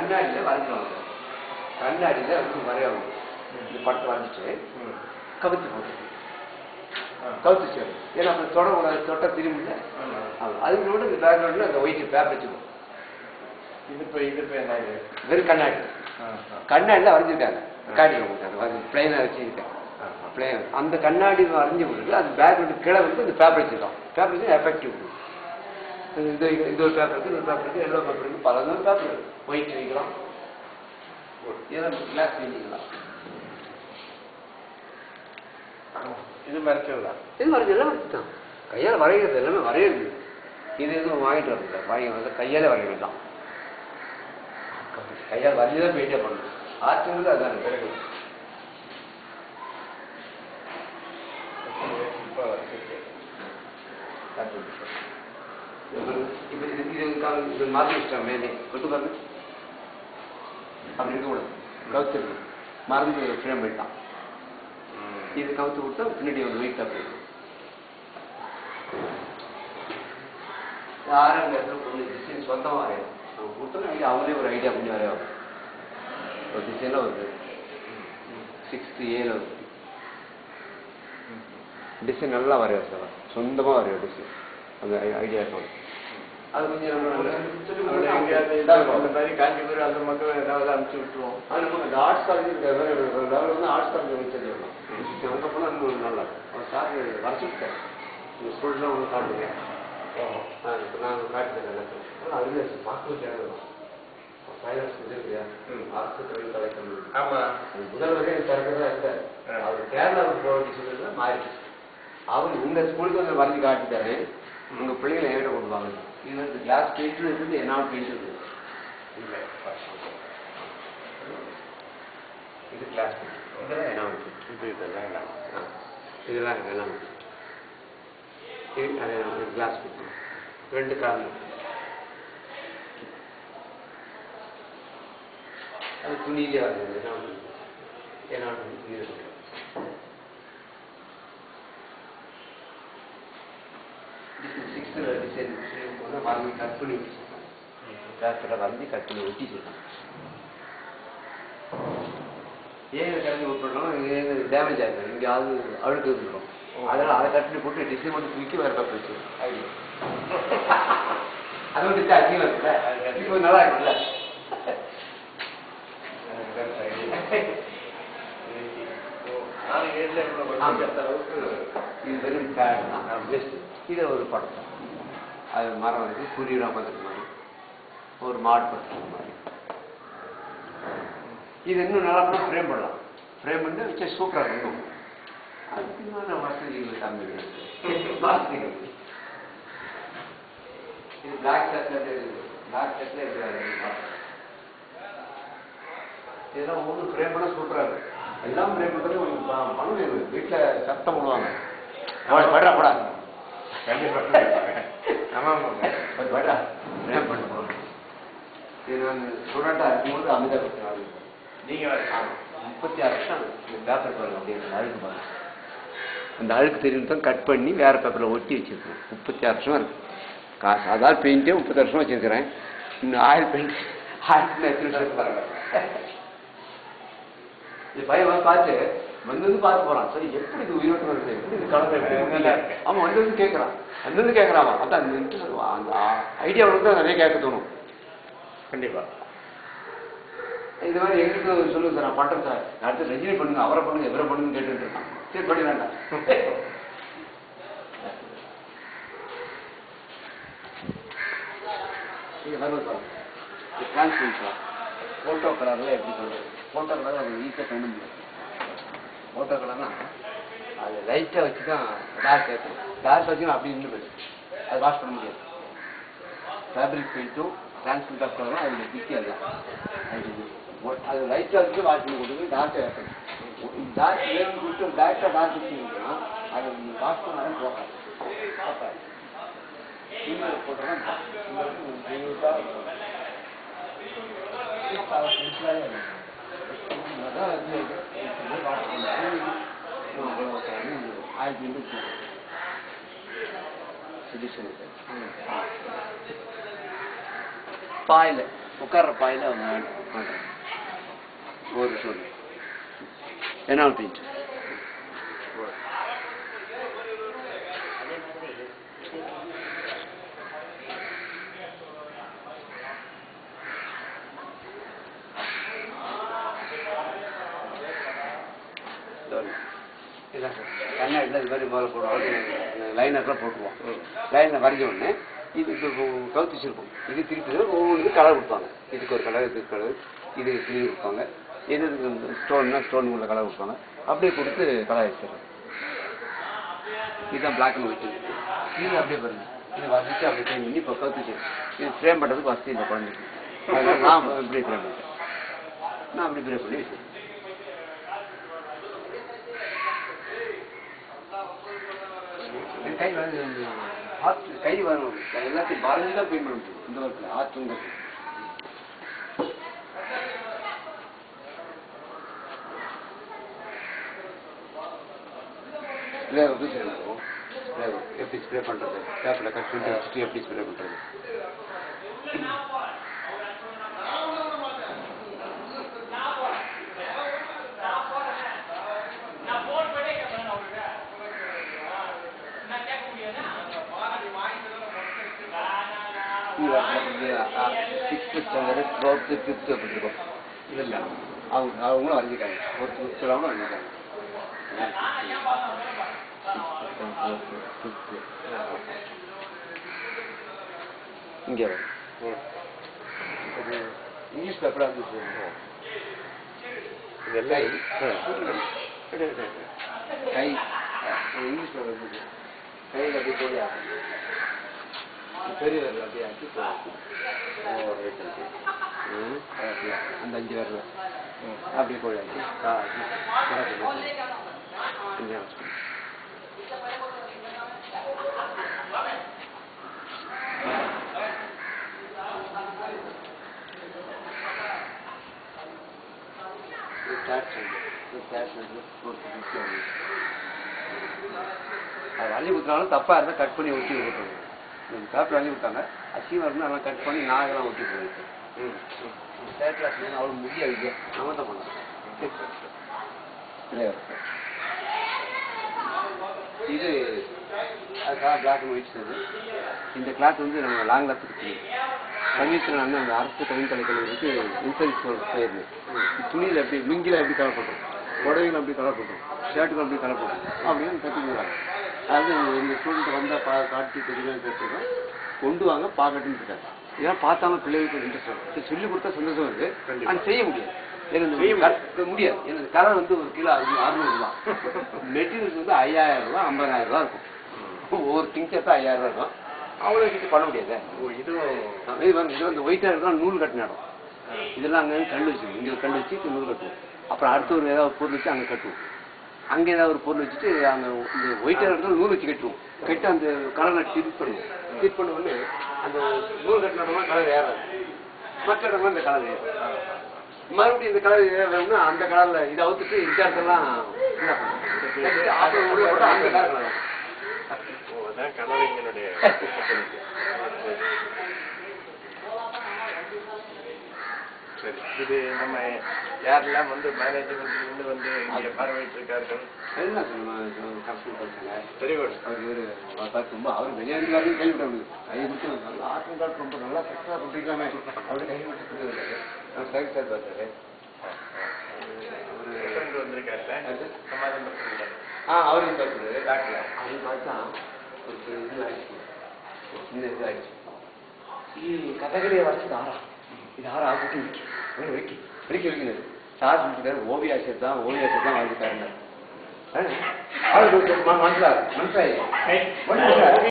கண்ணாடியில் வரைஞ்சிடுவாங்க கண்ணாடியில் வந்து வரையணும் இந்த படத்தை வரைஞ்சிட்டு கவித்து போட்டு கவுத்து சேரும் ஏன்னா அப்படி தொடக்கூடாது தொட்ட திரும்பில அதுக்கு மட்டும் இந்த பேக்ரவுண்டில் அந்த ஒயிட் பேப்பர் வச்சுக்கணும் இது இப்போ இது இப்போ என்ன இது வெறும் கண்ணாடி கண்ணாடியில் வரைஞ்சிருக்காங்க காட்டிடுவோம் உங்களுக்கு அது வந்து பிளைனாக வச்சுருக்கேன் பிளைன் அந்த கண்ணாடி வரைஞ்ச பிறகு அது பேக்ரவுண்டு கீழே வந்து இந்த பேப்பர் வச்சுருக்கோம் பேப்பர் வச்சு எஃபெக்டிவ் இந்த இந்த ஒரு பேப்பர் இருக்குது இந்த பேப்பர் இருக்குது எல்லோ பேப்பர் இருக்குது பல பேப்பர் ஒயிட் வைக்கலாம் இதெல்லாம் கிளாஸ் பெயிண்டிங்லாம் இது மறைச்சது தான் இது வரைஞ்ச எல்லாம் வச்சுதான் கையால் வரைகிறது எல்லாமே வரையிறது இது எதுவும் வாங்கிட்டு வரல வாங்கி வந்து கையால் வரைய வேண்டாம் கையால் வரைஞ்சி தான் பெயிண்டே பண்ணணும் ஆர்ட்டுங்கிறது அதான் பிறகு இப்போ வரைச்சிருக்கு இப்போ இது இது கா- இது மாற்றி வச்சிட்டாங்க மேலே கொட்டு பாருங்க அப்படி இருக்கக்கூடாது கவுத்து மறந்து ஃப்ரேம் பண்ணிட்டான் இது கவுத்து விட்டா பின்னாடி ஒரு வெயிட் அப்படி இருக்கும் ஆறாம் இடத்துல பொண்ணு டிசைன் சொந்தமாக வரையும் அவங்க கொடுத்தோம் ஐடியா அவங்களே ஒரு ஐடியா பண்ணி வரைவாங்க ஒரு டிசைனில் ஒரு சிக்ஸ்த்து ஏழு ஒரு டிசைன் நல்லா வரையும் சார் சொந்தமாக வரையும் டிசைன் அந்த ஐடியா இருக்கும் அது கொஞ்சம் நம்ம அது எங்கேயாவது இதா இருக்கும். அந்த மாதிரி காஞ்சிபுரம் அந்த மக்கள் ஏதாவது அனுப்பிச்சு விட்டுருவோம் அது நமக்கு அந்த ஆர்ட்ஸ் காலேஜ் லெவல் வந்து ஆர்ட்ஸ் காலேஜ் வச்சது அங்கே போனால் இன்னும் நல்லா இருக்கும் அவர் சார் வரைச்சிருக்காரு இந்த ஸ்கூல்லாம் ஒன்று காட்டுங்க ஆ இப்போ நாங்கள் காட்டுறேன் எல்லாத்தையும் அதுவே பார்க்கவே தேவைதான் ஃபைனான்ஸ் இது இல்லையா ஆர்ட்ஸ் தொழில் கலைக்கணும் ஆமா அது முதல்வரே திறக்கிறதா இருக்காரு அவர் கேரளாவுக்கு போக சொல்லி மாறிடுச்சு அவர் இந்த ஸ்கூலுக்கு வந்து வரைஞ்சி காட்டிட்டாரு உங்க பிள்ளைகளை என்கிட்ட கொண்டு வாங்க இது வந்து கிளாஸ் பெயிண்ட் இருக்குது என்ன பெயிண்ட் இருக்குது இல்லை இது கிளாஸ் இதெல்லாம் என்ன இது இதெல்லாம் இல்லை இதெல்லாம் எல்லாம் இது அது கிளாஸ் ரெண்டு காலம் அது துணியிலே வருது என்ன என்ன இது சிக்ஸ்த்தில் டிசைன் போது மறந்து கட் பண்ணி வச்சுருக்காங்க பேப்பரை வரைஞ்சி கட் பண்ணி ஒட்டி வச்சுருக்காங்க ஏன் கிளம்பி விட்டுறோம் இது டேமேஜ் ஆகிடும் இங்கே அது அழுக்கு வந்துடும் அதனால் அதை கட் பண்ணி போட்டு டிசைன் மட்டும் தூக்கி வேறு பேப்பர் வச்சு ஐடியா அது வந்து அதிகமாக இருக்குல்ல இப்போ நல்லா இருக்குல்ல நாலு ஏழுல இவ்வளோ படிச்ச அளவுக்கு இது வெறும் பேட் தான் பெஸ்ட் இது ஒரு படம் தான் அது மரம் வந்து சூரியனா பார்த்துட்டு மாதிரி ஒரு மாடு பார்த்துட்டு மாதிரி இது இன்னும் நல்லா கூட ஃப்ரேம் பண்ணலாம் ஃப்ரேம் பண்ணி வச்சு சூப்பராக இருக்கும் அதுக்கான வசதிகள் கம்மி வசதிகள் இது பிளாக் ஷர்ட்ல பிளாக் ஷர்ட்ல இதெல்லாம் ஒன்றும் ஃப்ரேம் பண்ண சூப்பராக இருக்கு எல்லாம் ஃப்ரேம் பண்ணுறது உங்களுக்கு ப- பணம் வேணும் வீட்டில் சத்தம் போடுவாங்க போடா படா போடா கண்டிப்பாக ஆமாம் ஆமாம் பட் படா ஃப்ரேம் பண்ண போகிறோம் இது நான் ஸ்டூடெண்ட்டாக இருக்கும்போது அமிதாப் பச்சன் நீங்கள் வேறு முப்பத்தி ஆறு வருஷம் இந்த பேப்பர் பாருங்க அப்படியே அந்த அழுக்கு பாருங்க அந்த அழுக்கு தெரியும் தான் கட் பண்ணி வேற பேப்பரில் ஒட்டி வச்சிருக்கேன் முப்பத்தி ஆறு வருஷமா இருக்கு காசு அதாவது பெயிண்டே முப்பத்தி வருஷமா வச்சிருக்கிறேன் இன்னும் ஆயில் பெயிண்ட் ஆயில் எத்தனை வருஷம் பாருங்க இது பையன் வந்து பார்த்து வந்து வந்து பார்த்து போறான் சரி எப்படி இது உயிரோட்டம் வருது எப்படி இது கலந்து எப்படி நல்லா முடியல? இருக்கு. அவன் வந்து வந்து கேட்கறான் வந்து வந்து கேட்கறான் அவன். அதான் அந்த interest, அந்த ஐடியா தான் நிறைய கேட்க தோணும் கண்டிப்பாக இது மாதிரி எங்களுக்கு சொல்லுங்க சார் நான் பண்றேன் சார் அடுத்து ரஜினி பண்ணுங்க அவரை பண்ணுங்க இவரை பண்ணுங்க கேட்டுட்டு இருக்கான் சரி பண்ணி வேண்டாம் இது வருவது பாருங்க இது டிரான்ஸ்பரன்ஸ் தான் ஃபோட்டோ கலரில் எப்படி சொல்றது ஃபோட்டோ கலர் அது ஈஸியாக பண்ண முடியாது ஃபோட்டோ கலர்னா அது லைட்டாக வச்சு தான் டார்க் ஏற்றும் டார்க் வச்சு அப்படி நின்று போயிடும் அது வாஷ் பண்ண முடியாது ஃபேப்ரிக் பெயிண்ட்டும் டிரான்ஸ்பரண்ட் ஆஃப் கலரும் அதில் வித்தியம் அது ஒ- அது லைட்டாக வச்சு வாஷ் பண்ணி கொடுத்து டார்க் ஏற்றணும் டார்க் வேணும்னு கொடுத்து டேரெக்டாக டார்க் வச்சுருந்தோம்னா அது வாஷ் பண்ணாலும் போகாது போகாது. இன்னொரு போட்டோம்னா ஆயிரத்தி சொல்யூஷன் பாயில் உட்கார்ற பாயில் அவங்க பண்ணுறாங்க ஒரு விஷயம் என்ன பெயிண்ட் கண்ணாடியில் இது மாதிரி முதல்ல போடுவோம் லைனர்லாம் போட்டுருவோம் லைனில் வரைஞ்ச உடனே இது இப்போ கவுத்து வச்சிருப்போம் இது திருப்பி ஒவ்வொன்றுக்கு கலர் கொடுப்பாங்க இதுக்கு ஒரு கலர் இதுக்கு கலர் இது கிளீன் கொடுப்பாங்க எது ஸ்டோன்னா ஸ்டோன் உள்ள கலர் கொடுப்பாங்க அப்படியே கொடுத்து கலர் வச்சிடுறோம் இதுதான் பிளாக் அண்ட் ஒயிட் இது அப்படியே பாருங்க இது வசிச்சு அப்படியே க்ளீன் பண்ணி இப்போ கவுத்து வச்சு இது ஃப்ரேம் பண்ணுறதுக்கு வசதி இல்லை குழந்தைக்கு அதனால நான் இப்படி ஃப்ரேம் பண்ணிட்டேன் நான் அப்படி ஃப்ரேம் பண்ணி வச்சிருக்கேன் என் கை வந்து ஹார்ட் கை வரும் எல்லாத்தையும் வரைஞ்சு தான் பெயிண்ட் பண்ண முடியும் இந்த ஒர்க்கில் ஹார்ட்டுங்கிறது ஸ்ப்ரே எப்படி ஸ்ப்ரே பண்ணுவோம் ஸ்ப்ரே எப்படி ஸ்ப்ரே பண்ணுறது பேப்பரில் கட் பண்ணி வச்சுட்டு எப்படி ஸ்ப்ரே பண்ணுறது சிக்ஸ்த்து ஸ்டாண்டர்டு டுவெல்த்து ஃபிஃப்த்து அப்படி இருக்கும் இதில் அவங்க அவங்களும் வரைஞ்சிக்காங்க ஒரு ஃபிஃப்த்துலாவும் வரைஞ்சிக்காங்க இங்கே வரும் இது இங்கிலீஷ் பேப்பராக இருந்துச்சு இதெல்லாம் கை இங்கிலீஷ் பேப்பர் இருந்துச்சு கையில் அப்படியே போய் பெரிய வரல அப்படியே ஆக்கி ம், அப்படியே. அந்த அஞ்சு வரல அப்படியே கோழி ஆக்கி கா- கரெக்ட் பண்ணி. இங்கே வச்சுக்கணும். இது start பண்ணு. இது start பண்ணு. ஒரு fifty ஆகுது. அது வள்ளி குத்துனாலும் தப்பா இருந்தா கட் பண்ணி ஒட்டி விட்டுருங்க பேப்பர் வள்ளி விட்டாங்க அசிங்கமா இருந்தா அதெல்லாம் கட் பண்ணி நாகெல்லாம் ஒட்டி போயிருக்கு தேர்ட் கிளாஸ் அவ்வளவு முடியாது நம்ம தான் பண்ணலாம் இல்லையா? இது அதுக்காக பிளாக் அண்ட் ஒயிட் இது இந்த கிளாத் வந்து நம்ம லாங் லாஸ்ட்டுக்கு சமீபத்தில் நான் அந்த அரசு கவின் கலைக்கல்லூரிக்கு இன்சூரன்ஸ் போயிருந்தேன் துணியில் எப்படி லுங்கியில் எப்படி கலர் பண்ணுறோம் புடவைகள் எப்படி கலர் பண்ணுறோம் ஷர்ட்டுகள் எப்படி கலர் பண்ணுறோம் அப்படின்னு கற்றுக்கிறாங்க அதாவது எங்கள் ஸ்டூடெண்ட் வந்தால் பா காட்டி தெரியும் பேசுகிறோம் கொண்டு வாங்க பார்க்கட்டுன்னு இருக்காங்க இதெல்லாம் பார்த்தாலும் பிள்ளைகளுக்கு இன்ட்ரெஸ்ட் வரும் சரி, சொல்லி கொடுத்தா சந்தோஷம் இருக்கு ஆனால் செய்ய முடியாது ஏன்னா இந்த கர- முடியாது ஏன்னா இந்த கலர் வந்து ஒரு கிலோ அறுநூறு அறுநூறு ரூபா மெட்டீரியல்ஸ் வந்து ஐயாயிரம் ரூபா ஐம்பதாயிரம் ரூபா இருக்கும் ஒவ்வொரு திங்ஸ் எடுத்தா ஐயாயிரம் ரூபா இருக்கும் அவ்வளோ இது பண்ண முடியாது ஓ இதுவும் இது வந்து இது வந்து ஒயிட்டாக இருக்கலாம் நூல் கட்டின இடம் இதெல்லாம் அங்கே கல் வச்சுக்கணும் இங்கே கல் வச்சு இங்க நூல் கட்டுவோம் அப்புறம் அடுத்த ஒரு ஏதாவது பொருள் வச்சு அங்கே கட்டுவோம் அங்கே ஏதாவது ஒரு பொருள் வச்சுட்டு அங்கே இந்த ஒயிட்டாக இடத்துல நூல் வச்சு கட்டுவோம் கட்டி அந்த கலரை டிப் பண்ணுவோம் டிப் பண்ண உடனே அந்த நூல் கட்டின இடமா கலர் ஏறாது மற்ற இடமா இந்த கலர் ஏறும் மறுபடியும் இந்த கலர் வேணும்னா அந்த கலர்ல இதை அவுத்துட்டு இந்த இடத்தெல்லாம் இதா பண்ணுவோம். அப்புறம் உள்ள போட்டா அந்த கலர் கலர் ஓ அதான் கலரிங்கனுடைய சரி இது நம்ம யாரெல்லாம் வந்து மேனேஜ்மெண்ட்ல இருந்து வந்து இங்க பார்வையிட்டு இருக்கார்கள் எல்லாம் கஷ்டம் படிச்சாங்க வெரி குட் அவர் இவரு பார்த்து ரொம்ப அவர் வெளியாடுக்காரன்னு கேள்விப்பட்ட முடியும் கை விட்டு நல்லா ஆட்டம் காட்டு ரொம்ப நல்லா சக்ஸாக பண்ணிருக்கலாமே அவரு கை விட்டு கொடுத்தது அவர் சைட் சார் பார்த்தாரு ஃப்ரெண்ட் வந்திருக்காருல்ல யாரு? சமாதானம் பண்ணுங்க ஆ அவரும் பார்த்தாரு டாக்டர் அவரு பார்த்தா ஒரு இது ஆயிடுச்சு ஒரு சின்ன இது ஆயிடுச்சு ಈ ಕಥೆಗಳೇ ವರ್ಷದ ಹಾರ ಇದು ಹಾರ ಆಗ್ಬಿಟ್ಟು ವಿಕ್ಕಿ ಅವನು ವಿಕ್ಕಿ ವಿಕ್ಕಿ ವಿಕ್ಕಿನದು சார் சொல்லிட்டாரு ஓவிய ஆசிரியர் தான் ஓவிய ஆசிரியர் தான் வாழ்ந்துட்டாருன்னு மனசிலாக மனசாயி